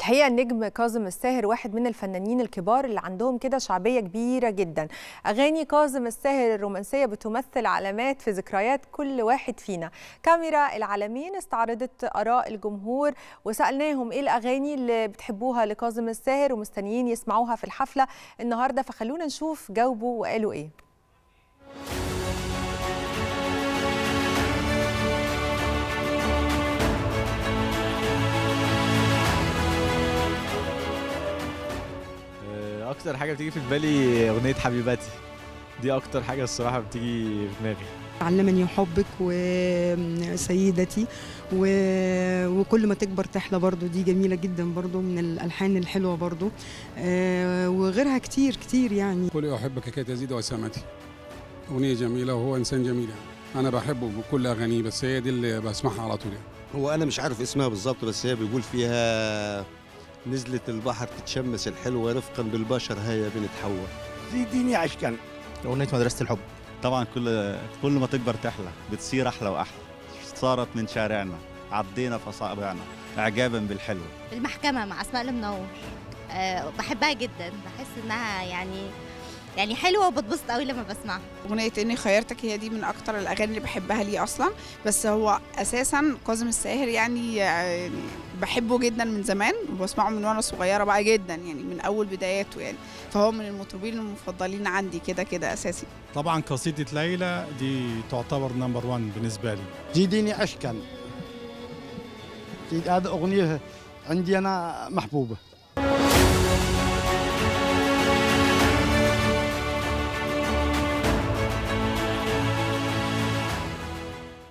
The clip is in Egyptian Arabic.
الحقيقه النجم كاظم الساهر واحد من الفنانين الكبار اللي عندهم كده شعبيه كبيره جدا اغاني كاظم الساهر الرومانسيه بتمثل علامات في ذكريات كل واحد فينا كاميرا العالمين استعرضت اراء الجمهور وسالناهم ايه الاغاني اللي بتحبوها لكاظم الساهر ومستنيين يسمعوها في الحفله النهارده فخلونا نشوف جاوبوا وقالوا ايه اكتر حاجه بتيجي في بالي اغنيه حبيبتي دي اكتر حاجه الصراحه بتيجي في دماغي علمني حبك وسيدتي و... وكل ما تكبر تحلى برضو دي جميلة جدا برضو من الألحان الحلوة برضو آه وغيرها كتير كتير يعني كل أحبك كي تزيد وسامتي أغنية جميلة وهو إنسان جميل يعني أنا بحبه بكل أغانيه بس هي دي اللي بسمعها على طول يعني. هو أنا مش عارف اسمها بالظبط بس هي بيقول فيها نزلت البحر تتشمس الحلوة رفقا بالبشر هيا بنت حواء زيديني عشقا أغنية مدرسة الحب طبعا كل كل ما تكبر تحلى بتصير أحلى وأحلى صارت من شارعنا عدينا في أصابعنا إعجابا بالحلو المحكمة مع أسماء المنور أه بحبها جدا بحس إنها يعني يعني حلوه وبتبسط قوي لما بسمعها اغنيه اني خيرتك هي دي من اكتر الاغاني اللي بحبها ليه اصلا بس هو اساسا كاظم الساهر يعني, يعني بحبه جدا من زمان وبسمعه من وانا صغيره بقى جدا يعني من اول بداياته يعني فهو من المطربين المفضلين عندي كده كده اساسي طبعا قصيده ليلى دي تعتبر نمبر 1 بالنسبه لي زيديني عشقا هذا اغنيه عندي انا محبوبه